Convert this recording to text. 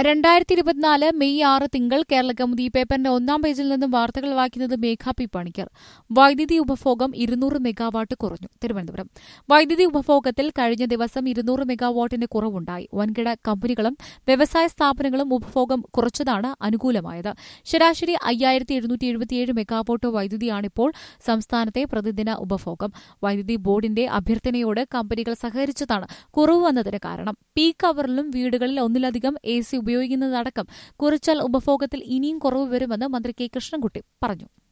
രണ്ടായിരത്തി ഇരുപത്തിനാല് മെയ് ആറ് തിങ്കൾ കേരള കൗമുദി പേപ്പറിന്റെ ഒന്നാം പേജിൽ നിന്നും വാർത്തകൾ വായിക്കുന്നത് മേഘ പി പണിക്കർ വൈദ്യുതി ഉപഭോഗം ഇരുന്നൂറ് മെഗാവാട്ട് കുറഞ്ഞു തിരുവനന്തപുരം വൈദ്യുതി ഉപഭോഗത്തിൽ കഴിഞ്ഞ ദിവസം ഇരുന്നൂറ് മെഗാവാട്ടിന്റെ കുറവുണ്ടായി വൻകിട കമ്പനികളും വ്യവസായ സ്ഥാപനങ്ങളും ഉപഭോഗം കുറച്ചതാണ് അനുകൂലമായത് ശരാശരി അയ്യായിരത്തി എഴുന്നൂറ്റി എഴുപത്തിയേഴ് മെഗാവാട്ട് വൈദ്യുതിയാണിപ്പോൾ സംസ്ഥാനത്തെ പ്രതിദിന ഉപഭോഗം വൈദ്യുതി ബോർഡിന്റെ അഭ്യർത്ഥനയോട് കമ്പനികൾ സഹകരിച്ചതാണ് കുറവ് വന്നതിന് കാരണം പീക്ക് അവറിലും വീടുകളിൽ ഒന്നിലധികം എ സി ഉപയോഗിക്കുന്നതടക്കം കുറച്ചാൽ ഉപഭോഗത്തിൽ ഇനിയും കുറവ് വരുമെന്ന് മന്ത്രി കെ കൃഷ്ണൻകുട്ടി പറഞ്ഞു